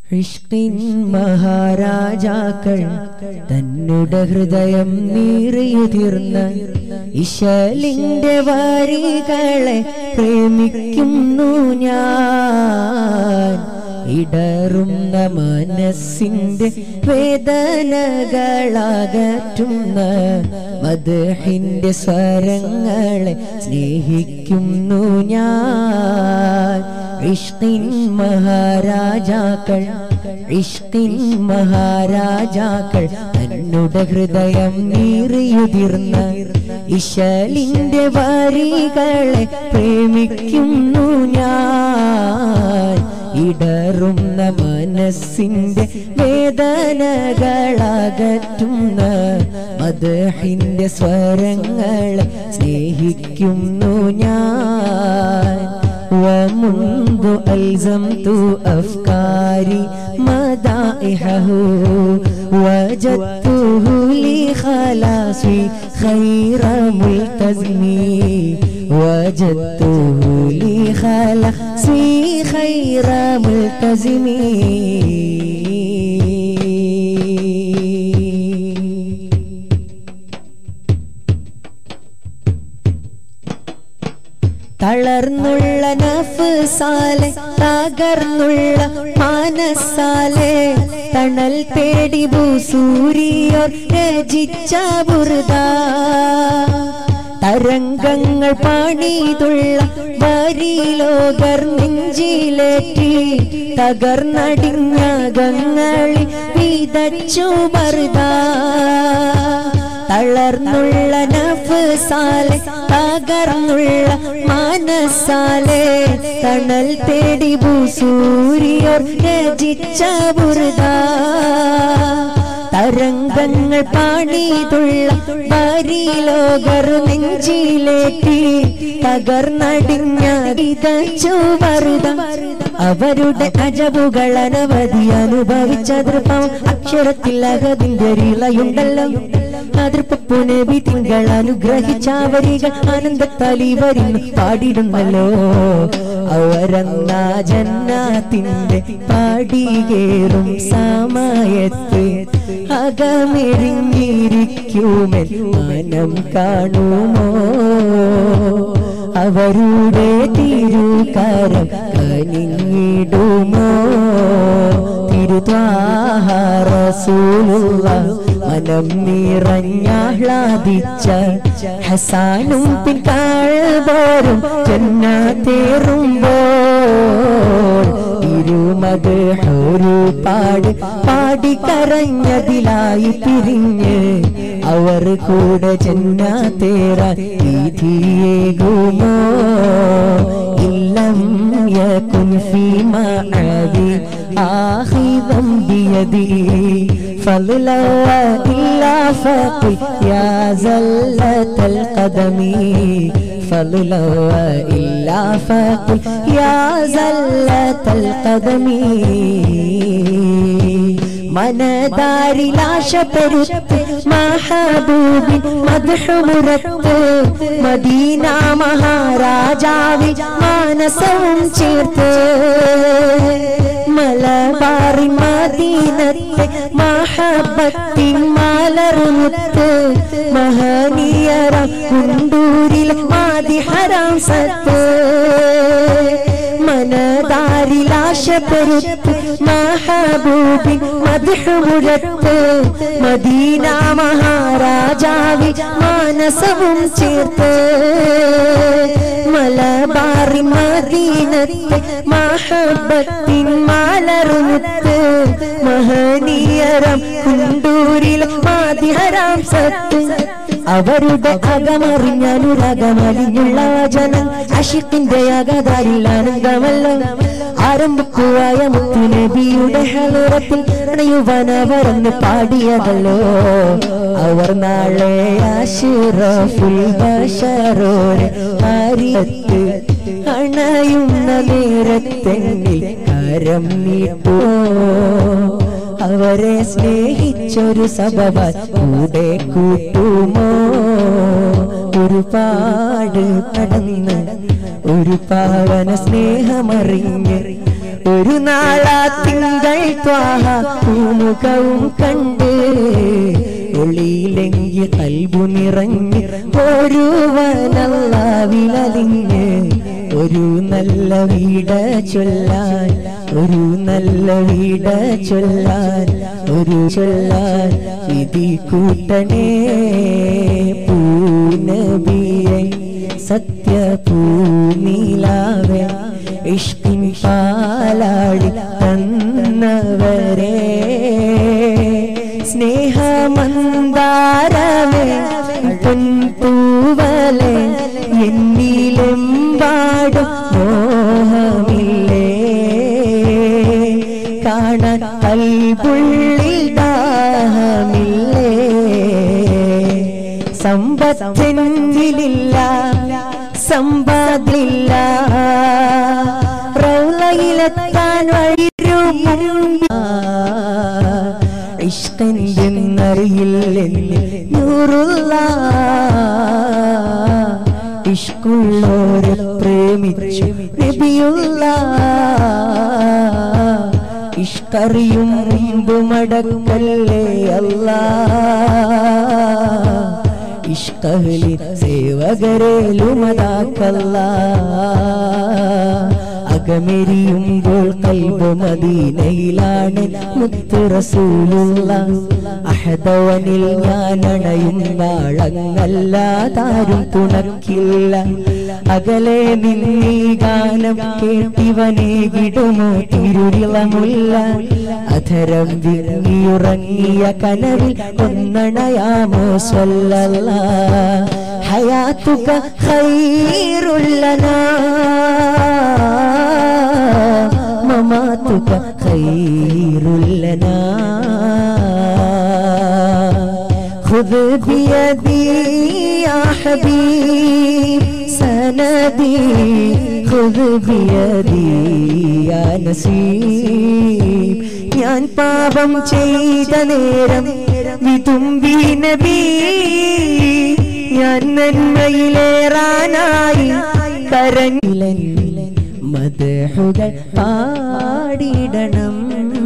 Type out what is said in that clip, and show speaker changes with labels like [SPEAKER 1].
[SPEAKER 1] ഇഷ്കിൻ മഹാരാജാക്കൾ തന്നുടെ ഹൃദയം നീറിയുതിർന്ന ഇശലിന്റെ വരികളെ പ്രേമിക്കുന്നു ഞാൻ ഇടറുന്ന മനസ്സിന്റെ വേദനകളകറ്റുന്ന മദഹിന്റെ സ്വരങ്ങളെ സ്നേഹിക്കുന്നു ഞാൻ ഇഷ്കിൻ മഹാരാജാക്കൾ ഇഷ്കിൻ മഹാരാജാക്കൾ തന്നുടെ ഹൃദയം നീറിയുതിർന്ന ഇശലിന്റെ വരികളെ പ്രേമിക്കുന്നു ഞാൻ ഇടറുന്ന മനസ്സിന്റെ വേദനകളകറ്റുന്ന മദഹിന്റെ സ്വരങ്ങളെ സ്നേഹിക്കുന്നു ഞാൻ ومنذ ألزمت أفكاري مدائحه وجدته لي خلاصي خير ملتزم وجدته لي خلاصي خير ملتزم തളർന്നുള്ള നഫ്സാലെ തകർന്നുള്ള മനസ്സാലെ തണൽ തേടി ഭൂസൂരിയോർ രചിച്ച ബുറുദ തരംഗങ്ങൾ പണിതുള്ള വരിലോകർ നെഞ്ചിലേറ്റി തകർന്നടിഞ്ഞ ഗങ്ങളിൽ വിതച്ചു മറുത തളർന്നുള്ള നഫ്സാലെ തകർന്നുള്ള മനസ്സാലെ തണൽ തേടി ഭൂസൂരിയോർ രചിച്ച ബുറുദ തരംഗങ്ങൾ പണിതുള്ള വരിലോകർ നെഞ്ചിലേറ്റി തകർന്നടിഞ്ഞ ഇതച്ചു മറുത അവരുടെ അജബുകൾ അനവധി അനുഭവിച്ച ദൃപ്പം അക്ഷരത്തിൽ അഹതിന്റെ ഇളയുണ്ടല്ലോ അതിർപ്പു നബി തിങ്കൾ അനുഗ്രഹിച്ച വരികൾ ആനന്ദത്താൽ ഇവരിന്ന് പാടിടുന്നല്ലോ അവരെന്ന ജന്നാത്തിന്റെ പാടികേറും സമയത്ത് അകമെരിഞ്ഞിരിക്കുമെൻ മനം കാണുമോ അവരുടെ തിരുകാരം കനിഞ്ഞിടുമോ തിരുതാഹാറസൂലുള്ള മനം നിറഞ്ഞാഹ്ലാദിച്ച ഹസാനും പിൻകാഴ്പോരും ചെന്നാത്തേറുമ്പോൾ ഇരുമത് ഒരുപാട് പാടിക്കരഞ്ഞതിലായി പിരിഞ്ഞ് അവർ കൂടെ ചെന്നാത്തേറാൻ വിധിയേകുമോ ഇല്ലം യകുൻ ഫീ മഅദി ആഖിദം ബിയദി فضلا إلا فقل يا زلة القدم فضلا إلا فقل يا زلة القدم മനതാരിലാശ പെരുത്ത് മഹബൂബിൻ മധുമുറത്ത് മദീന മഹാരാജാവി മാനസവും ചേർത്ത് മലബാറി മദീനത്തെ മഹബത്തിൻ മലറുമുത്ത് മഹനീയറ കുണ്ടൂരിൽ മാതിഹറാം സത്ത് മനതാരിലാശ പെരുത്ത് മഹബൂബിൻ മധുമുഴത്ത് മദീന മഹാരാജാവി മാനസവും ചേർത്ത് മലബാറി മദീനത്തെ മഹബത്തിൻ മലറുമുത്ത് മഹനീയരം കുണ്ടൂരിൽ മാതിഹരാം സത്ത് അവരുടെ അകമറിഞ്ഞനുരകമലിഞ്ഞുള്ള വചനം അഷിക്കിന്റെ അകതാരിൽ ആനന്ദമല്ലോ ആരംഭിക്കുവായ മുത്തുനബിയുടെ ഹലറത്തിൽ അണയുവനവരെന്ന് പാടിയതല്ലോ അവർ നാളെ ആശിറഫുൽ ബഷറോരെ ആര്യത്ത് അണയുന്ന നേരത്തെന്നിൽ കരം നീട്ടോ അവരെ സ്നേഹിച്ചൊരു സഭവ കൂടെ കൂട്ടുമോ ഒരുപാട് കടന്ന് ഒരു പാവന സ്നേഹമറിഞ്ഞ് ഒരു നാളാ തിങ്കൾ ത്വാഹ പൂമുഖവും കണ്ട് ഒളിയിലെങ്കി കൽബു നിറഞ്ഞ് ഒരുവനല്ല വിലലിഞ്ഞ് ഒരു നല്ല വീട ചൊല്ലാൻ ഒരു നല്ല വീട ചൊല്ലാൻ ഒരു ചൊല്ലാൻ വിധി കൂട്ടണേ പൂനബിയെ സത്യ പൂനീലാവേ ഇഷ്കിൻ പാലാടി തന്നവരെ സ്നേഹമന്ദാരമേ പൊൻതൂവലെ എന്നിലെമ്പാടും മോഹമില്ലേ കാണാൻ കൽപുള്ളിൽ ദാഹമില്ലേ സമ്പത്തിനില്ല സമ്പാദില്ല റൗലയിലെത്താൻ വഴിരുമുമ്പ ഇഷ്ടെന്നറിയില്ലെന്ന് നൂറുള്ള ഇഷ്കുള്ളോരെ പ്രേമിച്ചു നബിയുള്ള ഇഷ്കറിയും മുമ്പ് മടക്കല്ലേ അല്ലാ ഇഷ്കഹലി സേവകരേലുമതാക്കല്ല അകമെരിയുമ്പോൾ കൽബ് മദീനയിലാണ് മുത്ത് റസൂലുള്ള അഹദവനിൽ ഞാൻ അണയും നാളങ്ങല്ലാതാരും തുണക്കില്ല അകലെ നിന്നീ ഗാനം കേട്ടിവനെ കിടുമോ തിരുരിളമുല്ല അധരം വിങ്ങിയുറങ്ങിയ കനവിൽ ഒന്നണയാമോ സ്വല്ലല്ല ഹയാത്തുക ഖൈറുല്ലനാ മമാതുക ഖൈറുല്ലനാ خذ بيدي يا حبيب سندي خذ بيدي يا نسيب ഞാൻ പാപം ചെയ്ത നേരം വിതുമ്പി നബി ഞാൻ നന്മയിലേറാനായി കരഞ്ഞിലൻ മതഹുകൾ പാടിടണം